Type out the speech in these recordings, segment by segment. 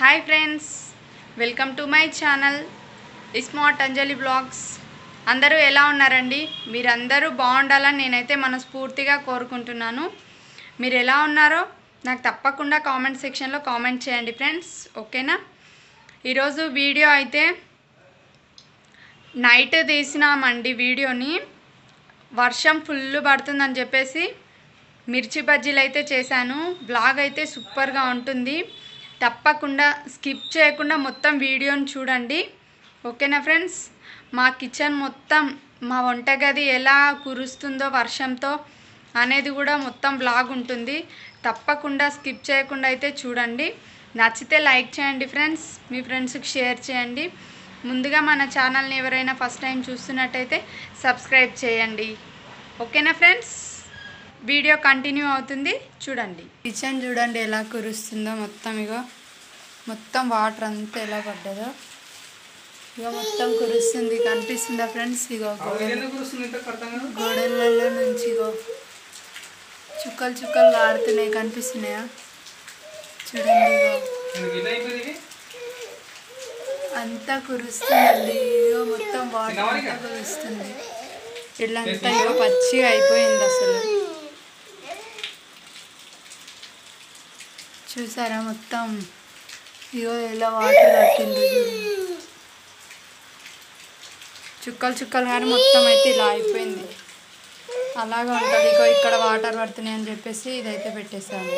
Hi friends welcome to my channel smart Anjali blogs అందరూ ఎలా ఉన్నారండి మీరందరూ బాగుండాలని నేనైతే మనస్ఫూర్తిగా కోరుకుంటున్నాను మీరు ఎలా ఉన్నారో నాకు తప్పకుండా కామెంట్ సెక్షన్లో కామెంట్ చేయండి ఫ్రెండ్స్ ఓకేనా ఈరోజు వీడియో అయితే నైట్ తీసినామండి వీడియోని వర్షం ఫుల్ పడుతుందని చెప్పేసి మిర్చి బజ్జీలు అయితే చేశాను బ్లాగ్ అయితే సూపర్గా ఉంటుంది తప్పకుండా స్కిప్ చేయకుండా మొత్తం వీడియోని చూడండి ఓకేనా ఫ్రెండ్స్ మా కిచెన్ మొత్తం మా వంటగది ఎలా కురుస్తుందో వర్షంతో అనేది కూడా మొత్తం బ్లాగ్ ఉంటుంది తప్పకుండా స్కిప్ చేయకుండా అయితే చూడండి నచ్చితే లైక్ చేయండి ఫ్రెండ్స్ మీ ఫ్రెండ్స్కి షేర్ చేయండి ముందుగా మన ఛానల్ని ఎవరైనా ఫస్ట్ టైం చూస్తున్నట్టయితే సబ్స్క్రైబ్ చేయండి ఓకేనా ఫ్రెండ్స్ వీడియో కంటిన్యూ అవుతుంది చూడండి కిచెన్ చూడండి ఎలా కురుస్తుందో మొత్తం ఇగో మొత్తం వాటర్ అంతా ఎలా పడ్డదో ఇగో మొత్తం కురుస్తుంది కనిపిస్తుందా ఫ్రెండ్స్ ఇగో గోడలు గోడలలో నుంచి ఇగో చుక్కలు చుక్కలు కారుతున్నాయి కనిపిస్తున్నాయా చూడండి ఇగో అంతా కురుస్తుందండి ఇగో మొత్తం వాటర్ అంతా కురుస్తుంది ఇల్లంతా ఇగో పచ్చిగా అయిపోయింది అసలు చూసారా మొత్తం ఇగో ఎలా వాటర్ కట్టింది చుక్కలు చుక్కలు కానీ మొత్తం అయితే ఇలా అయిపోయింది అలాగే ఉంటుంది ఇగో ఇక్కడ వాటర్ పడుతున్నాయి అని చెప్పేసి ఇదైతే పెట్టేశాను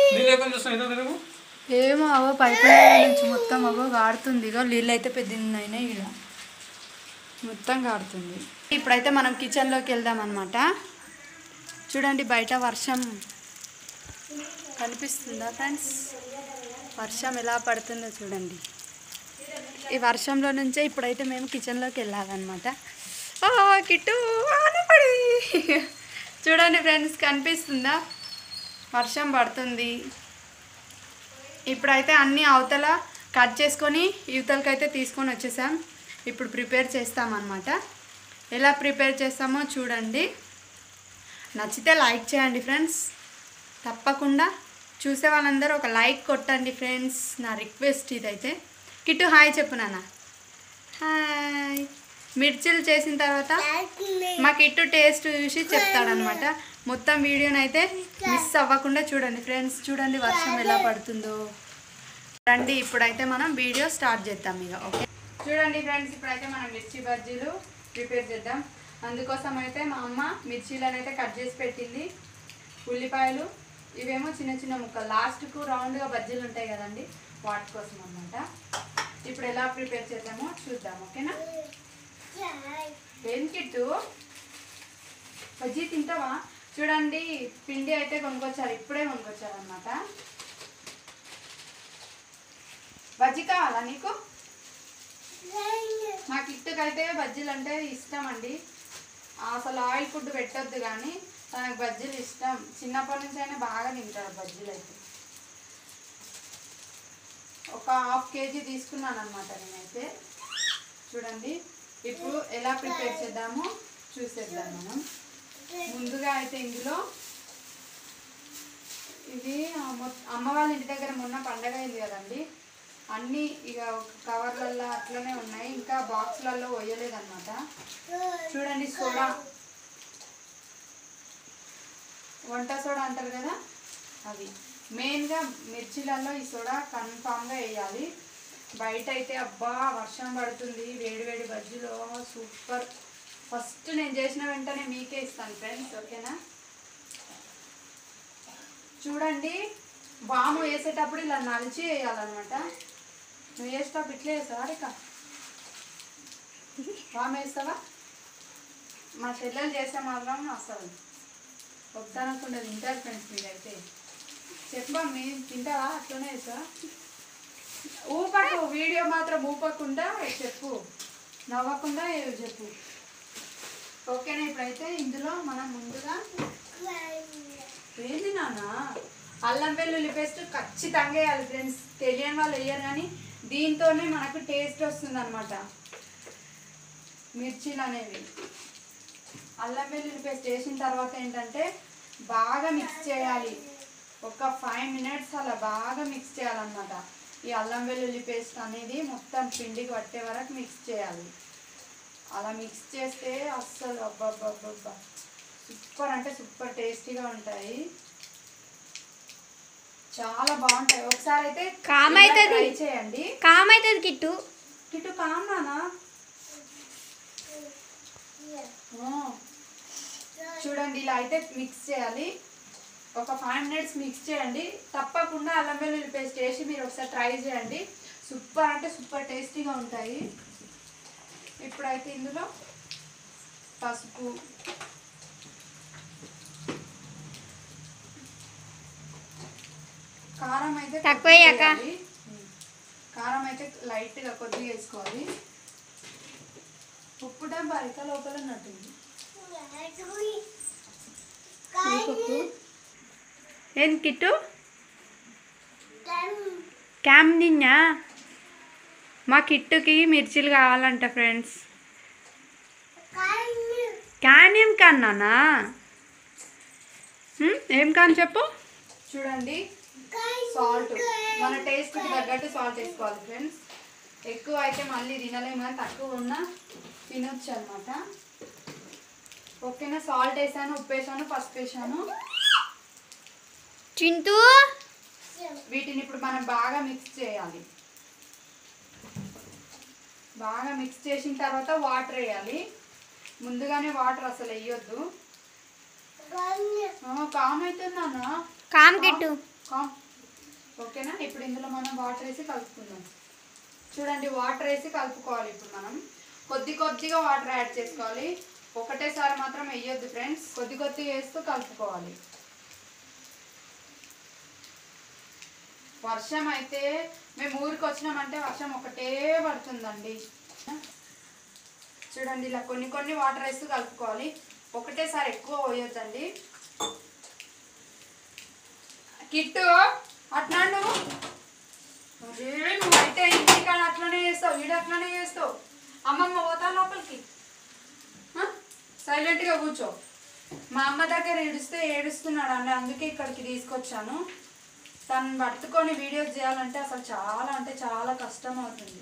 ఏమో అవో పైపు నుంచి మొత్తం అవో గాడుతుంది ఇగో నీళ్ళు అయితే పెద్ద అయినాయి ఇలా మొత్తం కాడుతుంది ఇప్పుడైతే మనం కిచెన్లోకి వెళ్దాం అనమాట చూడండి బయట వర్షం కనిపిస్తుందా ఫ్రెండ్స్ వర్షం ఎలా పడుతుందో చూడండి ఈ వర్షంలో నుంచే ఇప్పుడైతే మేము కిచెన్లోకి వెళ్ళాలన్నమాట ఆ, కిట్టు ఆనపడి చూడండి ఫ్రెండ్స్ కనిపిస్తుందా వర్షం పడుతుంది ఇప్పుడైతే అన్ని అవతల కట్ చేసుకొని యువతలకైతే తీసుకొని వచ్చేసాం ఇప్పుడు ప్రిపేర్ చేస్తామన్నమాట ఎలా ప్రిపేర్ చేస్తామో చూడండి నచ్చితే లైక్ చేయండి ఫ్రెండ్స్ తప్పకుండా చూసే వాళ్ళందరూ ఒక లైక్ కొట్టండి ఫ్రెండ్స్ నా రిక్వెస్ట్ ఇదైతే కిట్టు హాయ్ చెప్పు నాన్న హాయ్ మిర్చిలు చేసిన తర్వాత మా కిట్టు టేస్ట్ చూసి చెప్తాడనమాట మొత్తం వీడియోని అయితే మిస్ అవ్వకుండా చూడండి ఫ్రెండ్స్ చూడండి వర్షం ఎలా పడుతుందో రండి ఇప్పుడైతే మనం వీడియో స్టార్ట్ చేద్దాం ఇక ఓకే చూడండి ఫ్రెండ్స్ ఇప్పుడైతే మనం మిర్చి బజ్జీలు ప్రిపేర్ చేద్దాం అందుకోసం అయితే మా అమ్మ మిర్చీలను అయితే కట్ చేసి పెట్టింది ఉల్లిపాయలు ఇవేమో చిన్న చిన్న ముక్కలు లాస్ట్కు రౌండ్గా బజ్జీలు ఉంటాయి కదండి వాటి కోసం అనమాట ఇప్పుడు ఎలా ప్రిపేర్ చేద్దామో చూద్దాం ఓకేనా ఏం కిట్టు బజ్జీ తింటావా చూడండి పిండి అయితే కొనుక్కొచ్చారు ఇప్పుడే కొనుక్కొచ్చారు అనమాట బజ్జీ కావాలా నీకు మా కిట్టుకి అయితే బజ్జీలు అంటే ఇష్టం అండి అసలు ఆయిల్ ఫుడ్ పెట్టొద్దు కానీ తనకు బజ్జీలు ఇష్టం చిన్నప్పటి నుంచి అయినా బాగా తింటారు బజ్జీలు అయితే ఒక హాఫ్ కేజీ తీసుకున్నాను అనమాట నేనైతే చూడండి ఇప్పుడు ఎలా ప్రిపేర్ చేద్దామో చూసేద్దాం మనం ముందుగా అయితే ఇందులో ఇది ఆ మొ- అమ్మ వాళ్ళ ఇంటి దగ్గర మొన్న పండగ అయింది కదండి అన్నీ ఇక ఒక కవర్లలో అట్లనే ఉన్నాయి ఇంకా బాక్స్లలో వేయలేదన్నమాట చూడండి సోడా వంట సోడా అంటారు కదా అది మెయిన్గా మిర్చిలలో ఈ సోడా కన్ఫామ్గా వేయాలి బయట అయితే అబ్బా వర్షం పడుతుంది వేడి వేడి బజ్జీలో సూపర్ ఫస్ట్ నేను చేసిన వెంటనే మీకే ఇస్తాను ఫ్రెండ్స్ ఓకేనా చూడండి వాము వేసేటప్పుడు ఇలా నలిచి వేయాలన్నమాట నువ్వు వేసేటప్పుడు ఇట్లే వేస్తావా రేఖ వాము వేస్తావా మా చెల్లెలు చేస్తే మాత్రం అసలు వద్దనకుండా తింటారు ఫ్రెండ్స్ మీరైతే చెప్పా మీ తింటావా అట్లనే వేస్తావా ఊపకు వీడియో మాత్రం ఊపకుండా చెప్పు నవ్వకుండా ఏదో చెప్పు ఓకేనా ఇప్పుడైతే ఇందులో మనం ముందుగా ఏంది నాన్న అల్లం వెల్లుల్లి పేస్ట్ ఖచ్చితంగా వేయాలి ఫ్రెండ్స్ తెలియని వాళ్ళు వేయరు కానీ దీంతోనే మనకు టేస్ట్ వస్తుంది అనమాట మిర్చీలు అనేవి అల్లం వెల్లుల్లి పేస్ట్ వేసిన తర్వాత ఏంటంటే బాగా మిక్స్ చేయాలి ఒక ఫైవ్ మినిట్స్ అలా బాగా మిక్స్ చేయాలన్నమాట ఈ అల్లం వెల్లుల్లి పేస్ట్ అనేది మొత్తం పిండికి పట్టే వరకు మిక్స్ చేయాలి అలా మిక్స్ చేస్తే అస్సలు అబ్బబ్బబ్బబ్బా సూపర్ అంటే సూపర్ టేస్టీగా ఉంటాయి చాలా బాగుంటాయి ఒకసారి అయితే కామ్ ఇలా అవుతుంది. ట్రై చేయండి కామ్ అవుతుంది కిట్టు ఇటు కామానా చూడండి ఇలా అయితే మిక్స్ చేయాలి ఒక ఫైవ్ మినిట్స్ మిక్స్ చేయండి తప్పకుండా అల్లం వెల్లుల్లి పేస్ట్ వేసి మీరు ఒకసారి ట్రై చేయండి సూపర్ అంటే సూపర్ టేస్టీగా ఉంటాయి ఇప్పుడైతే ఇందులో పసుపు కారం అయితే తక్కువ కొద్దిగా వేయక? వేయాలి. ఉమ్. కారం అయితే లైట్గా కొద్దిగా వేసుకోవాలి ఉప్పు డబ్బా అయితే లోపల ఉన్నట్టుంది ఏం కిట్టు క్యామ్ తిన్నా మా కిట్టుకి మిర్చీలు కావాలంట ఫ్రెండ్స్ క్యాన్ ఏం కన్నానా ఏం కాని చెప్పు చూడండి సాల్ట్ మన టేస్ట్కి తగ్గట్టు సాల్ట్ వేసుకోవాలి ఫ్రెండ్స్ ఎక్కువ అయితే మళ్ళీ తినలేము కానీ తక్కువ ఉన్నా తినొచ్చు అనమాట ఓకేనా సాల్ట్ వేసాను ఉప్పు వేసాను పసుపు వేసాను చింటూ వీటిని ఇప్పుడు మనం బాగా మిక్స్ చేయాలి బాగా మిక్స్ చేసిన తర్వాత వాటర్ వేయాలి ముందుగానే వాటర్ అసలు వేయొద్దు కామ్ అవుతుందన్నా కామ్ కిట్టు కామ్ ఓకేనా ఇప్పుడు ఇందులో మనం వాటర్ వేసి కలుపుకుందాం చూడండి వాటర్ వేసి కలుపుకోవాలి ఇప్పుడు మనం కొద్ది కొద్దిగా వాటర్ యాడ్ చేసుకోవాలి ఒకటేసారి మాత్రం వేయొద్దు ఫ్రెండ్స్ కొద్ది కొద్దిగా వేస్తూ కలుపుకోవాలి వర్షం అయితే మేము ఊరికి వచ్చినామంటే వర్షం ఒకటే పడుతుందండి చూడండి ఇలా కొన్ని కొన్ని వాటర్ వేస్తూ కలుపుకోవాలి ఒకటేసారి ఎక్కువ పోయొద్దండి కిట్టు అట్లా నువ్వు అరే నువ్వైతే ఇంటికాడ అట్లనే చేస్తావు వీడు అట్లనే చేస్తావు అమ్మమ్మ పోతా లోపలికి ఆ? సైలెంట్గా కూర్చో మా అమ్మ దగ్గర ఏడుస్తే ఏడుస్తున్నాడు అండి అందుకే ఇక్కడికి తీసుకొచ్చాను తను పట్టుకొని వీడియోస్ చేయాలంటే అసలు చాలా అంటే చాలా కష్టం అవుతుంది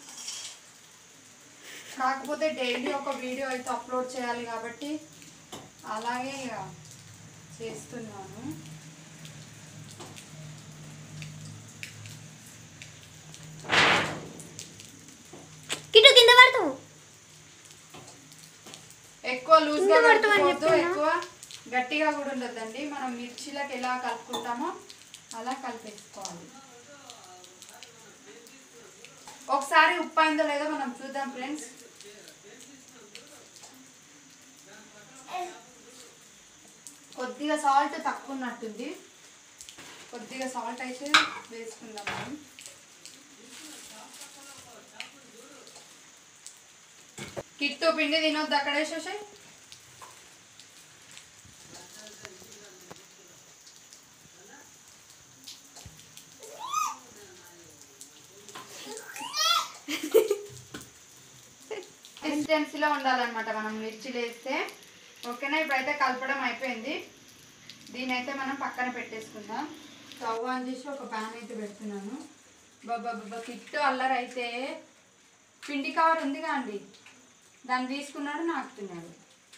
కాకపోతే డైలీ ఒక వీడియో అయితే అప్లోడ్ చేయాలి కాబట్టి అలాగే ఇక చేస్తున్నాను కిట్టు కింద పడతావు ఎక్కువ లూజ్ గా కింద పడతామని కలుపుకోవద్దు చెప్పినా? ఎక్కువ గట్టిగా కూడా ఉండొద్దండి మనం మిర్చీలకు ఎలా కలుపుకుంటామో అలా కలిపేసుకోవాలి ఒకసారి ఉప్పు అయిందో లేదో మనం చూద్దాం ఫ్రెండ్స్ కొద్దిగా సాల్ట్ తక్కువ ఉన్నట్టుంది కొద్దిగా సాల్ట్ అయితే వేసుకుందాం మనం కిట్టు పిండి తినొద్దు అక్కడ వేసేసాయి కన్సిస్టెన్సీలో ఉండాలన్నమాట మనం మిర్చిలు వేస్తే ఓకేనా ఇప్పుడైతే కలపడం అయిపోయింది దీని అయితే మనం పక్కన పెట్టేసుకుందాం స్టవ్ ఆన్ చేసి ఒక ప్యాన్ అయితే పెడుతున్నాను బాబా బాబా కిట్టు అల్లరి అయితే పిండి కవర్ ఉందిగా అండి దాన్ని తీసుకున్నాడు నాకుతున్నాడు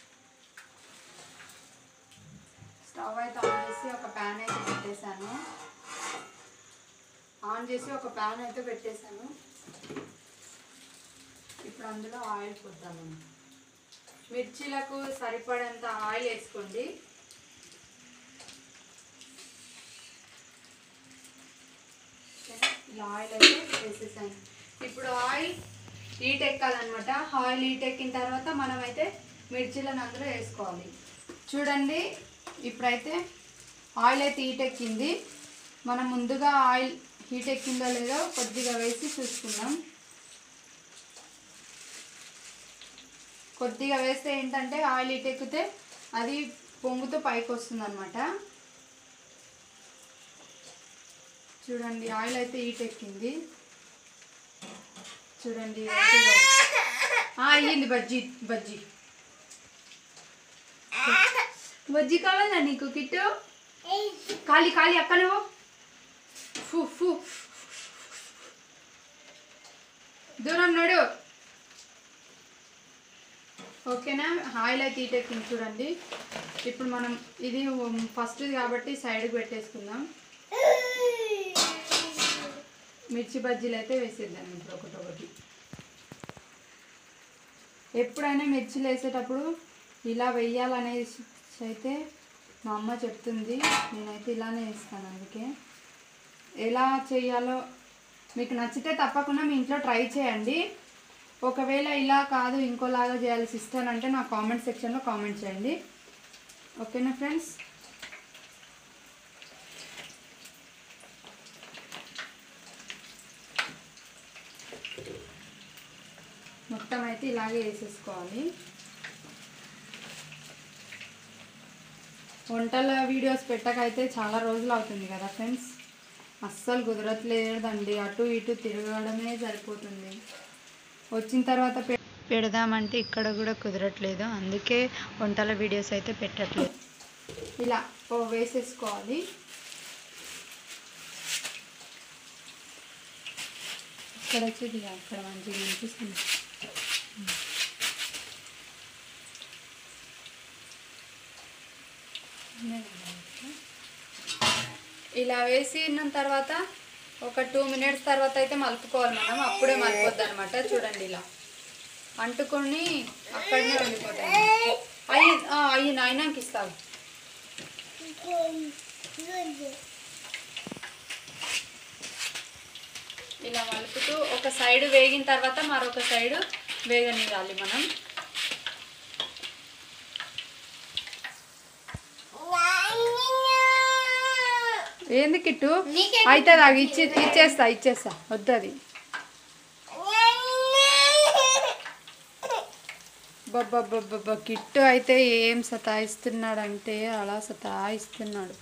స్టవ్ అయితే ఆన్ చేసి ఒక ప్యాన్ అయితే పెట్టేశాను ఆన్ చేసి ఒక ప్యాన్ అయితే పెట్టేశాను ఇప్పుడు అందులో ఆయిల్ పోద్దాము మిర్చీలకు సరిపడేంత ఆయిల్ వేసుకోండి ఓకేనా? ఇలా ఆయిల్ అయితే వేసేసాను ఇప్పుడు ఆయిల్ హీట్ ఎక్కాలన్నమాట ఆయిల్ హీట్ ఎక్కిన తర్వాత మనం అయితే మిర్చీలను అందులో వేసుకోవాలి చూడండి ఇప్పుడైతే ఆయిల్ అయితే హీట్ ఎక్కింది మనం ముందుగా ఆయిల్ హీట్ ఎక్కిందో లేదో కొద్దిగా వేసి చూసుకుందాం కొద్దిగా వేస్తే ఏంటంటే ఆయిల్ హీట్ ఎక్కితే అది పొంగుతో పైకి వస్తుంది అనమాట చూడండి ఆయిల్ అయితే హీట్ ఎక్కింది చూడండి అయితే ఇగో. ఆ, అయ్యింది బజ్జీ బజ్జీ బజ్జీ కావాలా నీకు కిట్టు ఖాళీ ఖాళీ అక్క నువ్వు ఫు ఫు దూరం నడు ఓకేనా ఆయిల్ అయితే ఈటెక్కింది చూడండి ఇప్పుడు మనం ఇది ఫస్ట్ కాబట్టి సైడ్కి పెట్టేసుకుందాం మిర్చి బజ్జీలు అయితే వేసేద్దాం ఇప్పుడు ఒకటి ఒకటి ఎప్పుడైనా మిర్చిలు వేసేటప్పుడు ఇలా వెయ్యాలనేసి అయితే మా అమ్మ చెప్తుంది నేనైతే ఇలానే వేస్తాను అందుకే ఎలా చేయాలో మీకు నచ్చితే తప్పకుండా మీ ఇంట్లో ట్రై చేయండి ఒకవేళ ఇలా కాదు ఇంకోలాగా చేయాలి సిస్టర్ అంటే నా కామెంట్ సెక్షన్లో కామెంట్ చేయండి ఓకేనా ఫ్రెండ్స్ మొత్తం అయితే ఇలాగే వేసేసుకోవాలి వంటల వీడియోస్ పెట్టకైతే చాలా రోజులు అవుతుంది కదా ఫ్రెండ్స్ అస్సలు కుదరట్లేదండి అటు ఇటు తిరగడమే సరిపోతుంది వచ్చిన తర్వాత పె- పెడదామంటే ఇక్కడ కూడా కుదరట్లేదు అందుకే వంటల వీడియోస్ అయితే పెట్టట్లేదు ఇలా ఓ వేసేసుకోవాలి ఇక్కడ వచ్చేది అక్కడ మంచిగా అనిపిస్తుంది ఇలా వేసిన తర్వాత ఒక టూ మినిట్స్ తర్వాత అయితే మలుపుకోవాలి మనం అప్పుడే మలిపోద్ది అనమాట చూడండి ఇలా అంటుకొని అక్కడనే ఉండిపోతాయి అయ్యి అయ్యి నాయనాకి ఇస్తావు ఇలా మలుపుతూ ఒక సైడ్ వేగిన తర్వాత మరొక సైడ్ వేగనివ్వాలి మనం ఏంది కిట్టు నీకే అయితే నాకు ఇచ్చి ఇచ్చేస్తా ఇచ్చేస్తా వద్దు అది బబ్బబ్బబ్బబ్బ కిట్టు అయితే ఏం సతాయిస్తున్నాడంటే అలా సతాయిస్తున్నాడు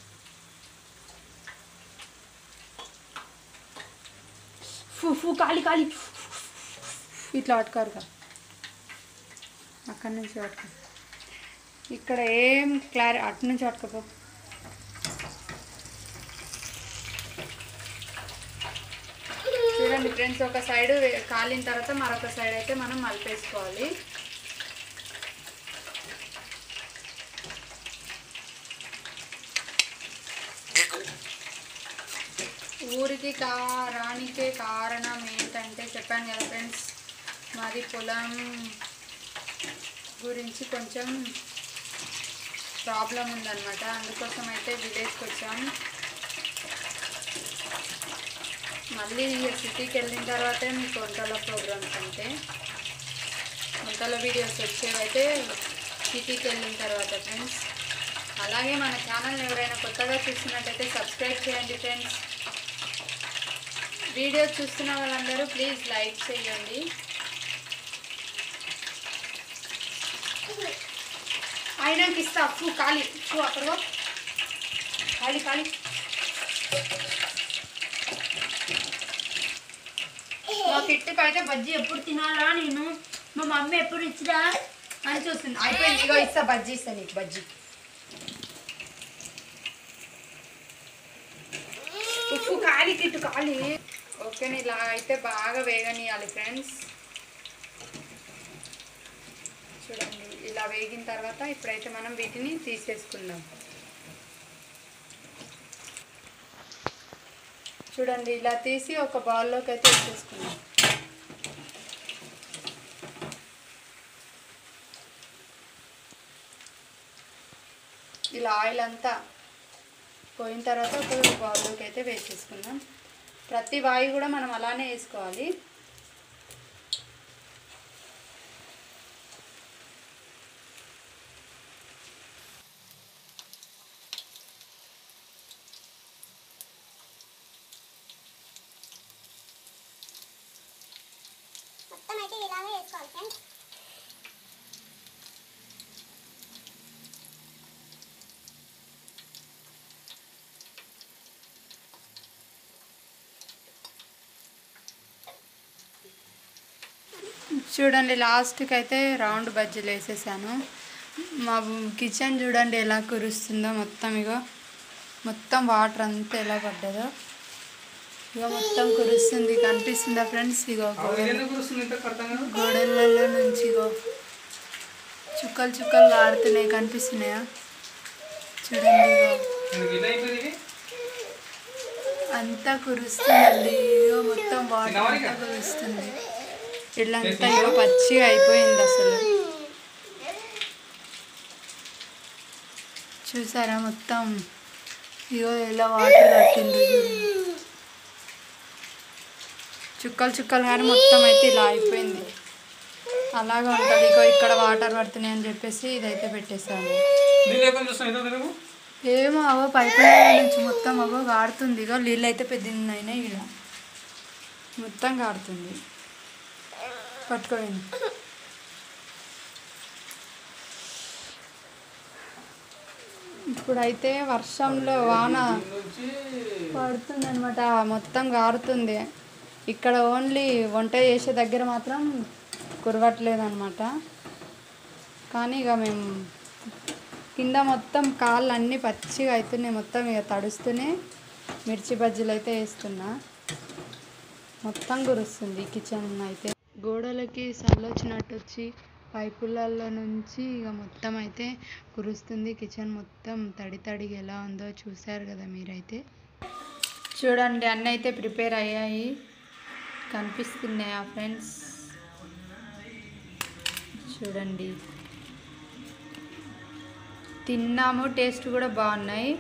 ఫు ఫు కాలి కాలి ఇట్లా పట్టుకోరుగా అక్కడి నుంచి పట్టుకో ఇక్కడ ఏం క్లారి అటు నుంచి పట్టుకోపో చూడండి ఫ్రెండ్స్ ఒక సైడ్ కాలిన తర్వాత మరొక సైడ్ అయితే మనం మలిపేసుకోవాలి ఊరికి కా రానికే కారణం ఏంటంటే చెప్పాను కదా ఫ్రెండ్స్ మాది పొలం గురించి కొంచెం ప్రాబ్లం ఉందన్నమాట అందుకోసం అయితే విలేజ్కి వచ్చాం మళ్ళీ సిటీకి వెళ్ళిన తర్వాతే మీకు వంటల ప్రోగ్రామ్స్ అంటే వంటల వీడియోస్ వచ్చేవైతే సిటీకి వెళ్ళిన తర్వాత ఫ్రెండ్స్ అలాగే మన ఛానల్ని ఎవరైనా కొత్తగా చూస్తున్నట్టయితే సబ్స్క్రైబ్ చేయండి ఫ్రెండ్స్ వీడియో చూస్తున్న వాళ్ళందరూ ప్లీజ్ లైక్ చేయండి అయినాక ఇస్తా అప్పు ఖాళీ చూ అక్కడ పో. ఖాళీ ఖాళీ మా కిట్టుకు అయితే బజ్జీ ఎప్పుడు తినాలా నేను మా మమ్మీ ఎప్పుడు ఇచ్చిరా అని చూస్తుంది అయిపోయింది ఇగో ఇస్తా బజ్జీ ఇస్తా నీకు బజ్జీ ఉప్పు కాలి కిట్టు కాలి ఓకే ఇలా అయితే బాగా వేగనీయాలి ఫ్రెండ్స్ చూడండి ఇలా వేగిన తర్వాత ఇప్పుడైతే మనం వీటిని తీసేసుకుందాం చూడండి ఇలా తీసి ఒక బౌల్లోకి అయితే వేసేసుకుందాం ఇలా ఆయిల్ అంతా పోయిన తర్వాత ఒక బౌల్లోకి అయితే వేసేసుకుందాం ప్రతి వాయి కూడా మనం అలానే వేసుకోవాలి మొత్తం అయితే ఇలాగే వేసుకోవాలి ఫ్రెండ్స్ చూడండి లాస్ట్కి అయితే రౌండ్ బజ్జీలు వేసేసాను మా కిచెన్ చూడండి ఎలా కురుస్తుందో మొత్తం ఇగో మొత్తం వాటర్ అంతా ఎలా పడ్డదో ఇక మొత్తం కురుస్తుంది కనిపిస్తుందా ఫ్రెండ్స్ ఇగో అవును, ఇది ఎందుకు వస్తుంది ఇంత కడతాం కదా గోడలలో నుంచి ఇగో చుక్కలు చుక్కలు కారుతున్నాయి కనిపిస్తున్నాయా చూడండి ఇగో ఎందుకు ఇలా అయిపోయింది ఇది? అంతా కురుస్తుందండి ఇగో మొత్తం వాటర్ అంతా కురుస్తుంది ఇల్లంతా ఇగో పచ్చిగా అయిపోయింది అసలు చూసారా మొత్తం ఇగో ఎలా వాటర్ పట్టింది చుక్కలు చుక్కలు కానీ మొత్తం అయితే ఇలా అయిపోయింది అలాగే ఉంటుంది ఇగో ఇక్కడ వాటర్ పడుతున్నాయి అని చెప్పేసి ఇదైతే పెట్టేశాను నీళ్ళు ఎక్కడ చూస్తాం ఏదో తెలుగు ఏమో అవో పైపు నుంచి మొత్తం అవో గాడుతుంది ఇగో నీళ్ళు అయితే పెద్ద అయినాయి ఇలా మొత్తం గాడుతుంది పట్టుకోండి ఇప్పుడైతే వర్షంలో వాన నుంచి పడుతుంది అనమాట మొత్తం గారుతుంది ఇక్కడ ఓన్లీ వంట చేసే దగ్గర మాత్రం కురవట్లేదు అనమాట కానీ ఇక మేము కింద మొత్తం కాళ్ళు అన్నీ పచ్చిగా అవుతున్నాయి మొత్తం ఇక తడుస్తూనే మిర్చి బజ్జీలు అయితే వేస్తున్నా మొత్తం కురుస్తుంది కిచెన్ అయితే గోడలకి సల్లొచ్చినట్టు వచ్చి పైపులలో నుంచి ఇక మొత్తం అయితే కురుస్తుంది కిచెన్ మొత్తం తడి తడిగా ఎలా ఉందో చూశారు కదా మీరైతే చూడండి అన్నీ అయితే ప్రిపేర్ అయ్యాయి కనిపిస్తున్నాయా ఫ్రెండ్స్ చూడండి తిన్నాము టేస్ట్ కూడా బాగున్నాయి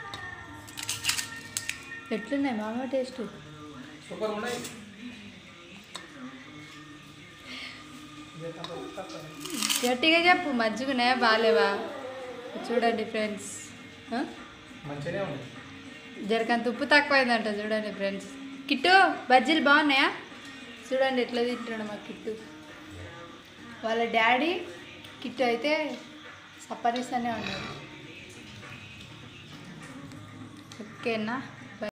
ఎట్లున్నాయి మామ టేస్ట్ సూపర్ ఉన్నాయి గట్టిగా చెప్పు మజ్జిగున్నాయా బాగాలేవా చూడండి ఫ్రెండ్స్ మంచిగానే ఉంది జరకంత ఉప్పు తక్కువైందంట చూడండి ఫ్రెండ్స్ కిట్టు బజ్జీలు బాగున్నాయా చూడండి ఎట్లా తింటున్నాడు మా కిట్టు వాళ్ళ డాడీ కిట్టు అయితే సపరిస్తూనే ఉన్నాడు ఓకేనా